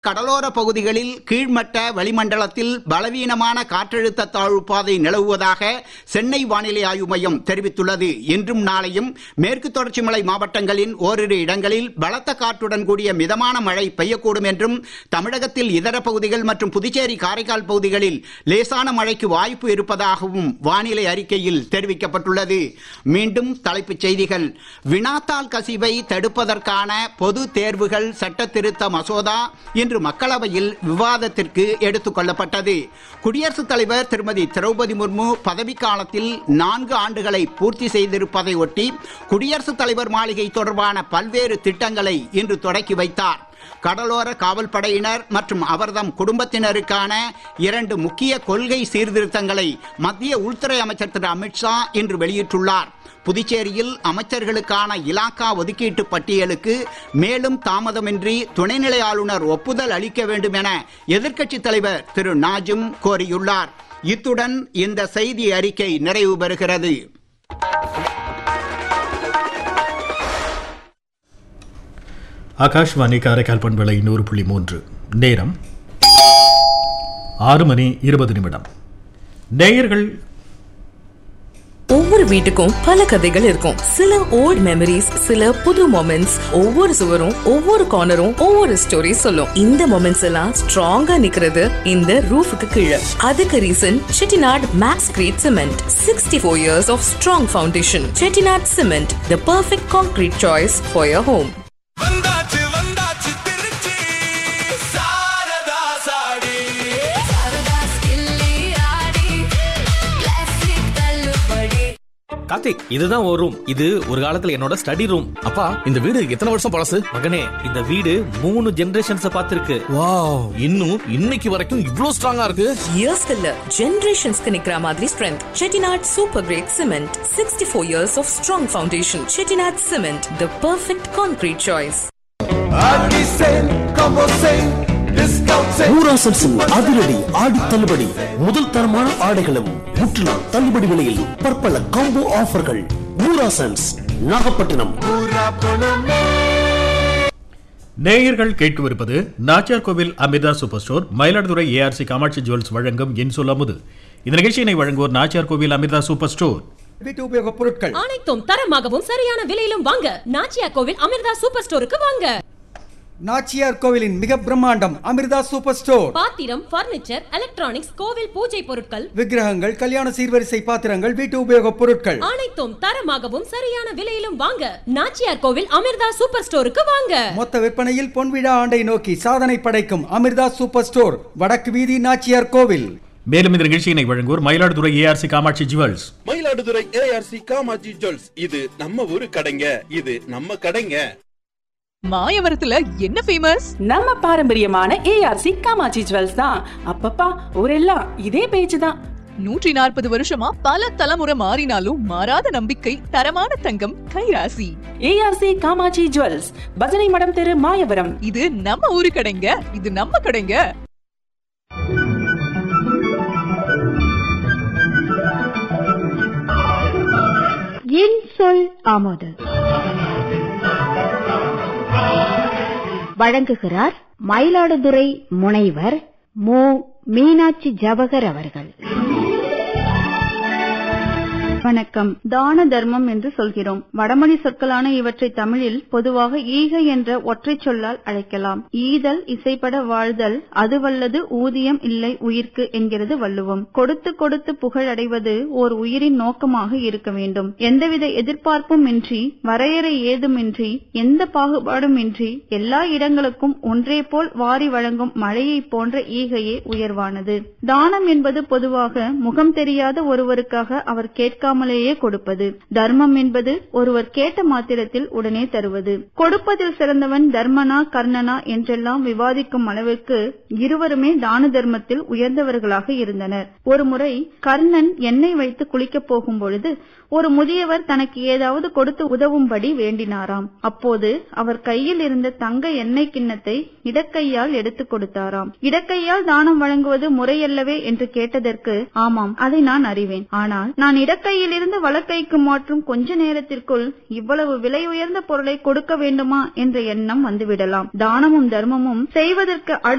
கடலோர பகுதிகளில் கீழ்மட்ட வளிமண்டலத்தில் பலவீனமான காற்றழுத்த தாழ்வு பாதை நிலவுவதாக சென்னை வானிலை ஆய்வு மையம் தெரிவித்துள்ளது இன்றும் நாளையும் மேற்கு தொடர்ச்சி மலை மாவட்டங்களின் ஓரிரு இடங்களில் பலத்த காற்றுடன் கூடிய மிதமான மழை பெய்யக்கூடும் என்றும் தமிழகத்தில் இதர பகுதிகள் மற்றும் புதுச்சேரி காரைக்கால் பகுதிகளில் லேசான மழைக்கு வாய்ப்பு இருப்பதாகவும் வானிலை அறிக்கையில் தெரிவிக்கப்பட்டுள்ளது மீண்டும் தலைப்புச் செய்திகள் வினாத்தாள் கசிவை தடுப்பதற்கான பொது தேர்வுகள் சட்ட திருத்த மசோதா இன்று மக்களவையில் விவாதத்திற்கு எடுத்துக் கொள்ளப்பட்டது குடியரசுத் தலைவர் திருமதி திரௌபதி முர்மு பதவிக்காலத்தில் நான்கு ஆண்டுகளை பூர்த்தி செய்திருப்பதை ஒட்டி குடியரசுத் தலைவர் மாளிகை தொடர்பான பல்வேறு திட்டங்களை இன்று தொடக்கி வைத்தார் கடலோர காவல் படையினர் மற்றும் அவர்தம் குடும்பத்தினருக்கான இரண்டு முக்கிய கொள்கை சீர்திருத்தங்களை மத்திய உள்துறை அமைச்சர் திரு அமித்ஷா இன்று வெளியிட்டுள்ளார் புதுச்சேரியில் அமைச்சர்களுக்கான இலாக்கா ஒதுக்கீட்டு பட்டியலுக்கு மேலும் தாமதமின்றி துணைநிலை ஆளுநர் ஒப்புதல் அளிக்க வேண்டும் என எதிர்க்கட்சித் தலைவர் திரு நாஜும் கோரியுள்ளார் இத்துடன் இந்த செய்தி அறிக்கை நிறைவு பெறுகிறது ஆகாஷ்வாணி காரைக்கால் பண்பலை நூறு புள்ளி மூன்று நேரம் ஆறு மணி இருபது நிமிடம் நேயர்கள் ஒவ்வொரு வீட்டுக்கும் பல கதைகள் இருக்கும் சில ஓல்ட் மெமரிஸ் சில புது மொமெண்ட்ஸ் ஒவ்வொரு சுவரும் ஒவ்வொரு கார்னரும் ஒவ்வொரு ஸ்டோரி சொல்லும் இந்த மொமெண்ட்ஸ் எல்லாம் ஸ்ட்ராங்கா நிக்கிறது இந்த ரூஃபுக்கு கீழே அதுக்கு reason Chettinad max grade cement sixty four years of strong foundation Chettinad cement the perfect concrete choice for your home வந்தாச்சு வந்தாச்சு திருச்சி சாரதா சாடி கார்த்திக் இதுதான் ஒரு ரூம் இது ஒரு காலத்துல என்னோட ஸ்டடி ரூம் அப்பா இந்த வீடு எத்தனை வருஷம் பழசு மகனே இந்த வீடு மூணு ஜெனரேஷன்ஸ் பார்த்திருக்கு வாவ் இன்னும் இன்னைக்கு வரைக்கும் இவ்ளோ ஸ்ட்ராங்கா இருக்கு இயர்ஸ் இல்ல ஜெனரேஷன்ஸ்க்கு நிக்கிற மாதிரி strength Chettinad super grade cement sixty four years of strong foundation Chettinad cement the perfect concrete choice Aadi sale combo sale discount sale ஊராசன்ஸின் அதிரடி ஆடி தள்ளுபடி முதல் தரமான ஆடைகளும் முற்றிலும் தள்ளுபடி விலையில் பற்பல காம்போ ஆஃபர்கள் ஊராசன்ஸ் நாகப்பட்டினம் பூரா பணமே நேயர்கள் கேட்டுவிருப்பது Nachiyar Koil Amirtha super store Mayiladuthurai ARC Kamatchi jewels வழங்கும் என் சொல் அமுது இந்த நிகழ்ச்சியினை வழங்குவோர் நாச்சியார் கோவில் அமிர்தா சூப்பர் ஸ்டோர் வீட்டு உபயோகப் பொருட்கள் அனைத்தும் தரமாகவும் சரியான விலையிலும் வாங்க நாச்சியா கோவில் அமிர்தா சூப்பர் ஸ்டோருக்கு வாங்க நாச்சியார் கோவிலின் மிக பிரம்மாண்டம் அமிர்தா சூப்பர் ஸ்டோர் பாத்திரம் பர்னிச்சர் எலக்ட்ரானிக்ஸ் கோவில் பூஜை பொருட்கள் விக்கிரகங்கள் கல்யாண சீர்வரிசை பாத்திரங்கள் வீட்டு உபயோகப் பொருட்கள் அனைத்தும் தரமாகவும் சரியான விலையிலும் வாங்க நாச்சியார் கோவில் அமிர்தா சூப்பர் ஸ்டோருக்கு வாங்க மொத்த விற்பனையில் பொன்விழா ஆண்டை நோக்கி சாதனை படைக்கும் அமிர்தா சூப்பர் ஸ்டோர் வடக்கு வீதி நாச்சியார் கோவில் மேலும் இந்த நிகழ்ச்சியினை வழங்குவோர் மயிலாடுதுறை ஏஆர்சி காமாட்சி ஜுவல்ஸ் மயிலாடுதுறை ஏஆர்சி காமாஜி ஜுவல்ஸ் இது நம்ம ஊரு கடைங்க இது நம்ம கடைங்க மாயவரத்துல என்ன ஃபேமஸ் நம்ம பாரம்பரியமான ஏஆர்சி காமாட்சி ஜுவல்ஸ் தான் அப்பப்பா ஊரெல்லாம் இதே பேச்சு தான் நூற்றி நாற்பது வருஷமா பல தலைமுறை மாறினாலும் மாறாத நம்பிக்கை தரமான தங்கம் கைராசி ஏஆர்சி காமாட்சி ஜுவல்ஸ் பஜனை மடம் தெரு மாயவரம் இது நம்ம ஊரு கடைங்க இது நம்ம கடைங்க என் சொல் ஆமோது வழங்குகிறார் மயிலாடுதுறை முனைவர் மு மீனாட்சி ஜவகர் அவர்கள் வணக்கம் தான தர்மம் என்று சொல்கிறோம் வடமொழி சொற்களான இவற்றை தமிழில் பொதுவாக ஈகை என்ற ஒற்றை சொல்லால் அழைக்கலாம் ஈதல் இசைப்பட வாழ்தல் அது வல்லது ஊதியம் இல்லை உயிர்க்கு என்கிறது வள்ளுவம் கொடுத்து கொடுத்து புகழடைவது ஓர் உயிரின் நோக்கமாக இருக்க வேண்டும் எந்தவித எதிர்பார்ப்பும் இன்றி வரையறை ஏதுமின்றி எந்த பாகுபாடும் இன்றி எல்லா இடங்களுக்கும் ஒன்றே போல் வாரி வழங்கும் மழையை போன்ற ஈகையே உயர்வானது தானம் என்பது பொதுவாக முகம் தெரியாத ஒருவருக்காக அவர் கேட்காமலேயே கொடுப்பது தர்மம் என்பது ஒருவர் கேட்ட மாத்திரத்தில் உடனே தருவது கொடுப்பதில் சிறந்தவன் தர்மனா கர்ணனா என்றெல்லாம் விவாதிக்கும் அளவிற்கு இருவருமே தான தர்மத்தில் உயர்ந்தவர்களாக இருந்தனர் ஒருமுறை கர்ணன் எண்ணெய் வைத்து குளிக்கப் போகும் பொழுது ஒரு முதியவர் தனக்கு ஏதாவது கொடுத்து உதவும்படி வேண்டினாராம் அப்போது அவர் கையில் இருந்த தங்க எண்ணெய் கிண்ணத்தை இடக்கையால் எடுத்துக் கொடுத்தாராம் இடக்கையால் தானம் வழங்குவது முறையல்லவே என்று கேட்டதற்கு ஆமாம் அதை நான் அறிவேன் ஆனால் நான் இடக்கையால் இடக்கையிலிருந்து வலக்கைக்கு மாற்றும் கொஞ்ச நேரத்திற்குள் இவ்வளவு விலை உயர்ந்த பொருளை கொடுக்க வேண்டுமா என்ற எண்ணம் வந்துவிடலாம் தானமும் தர்மமும் செய்வதற்கு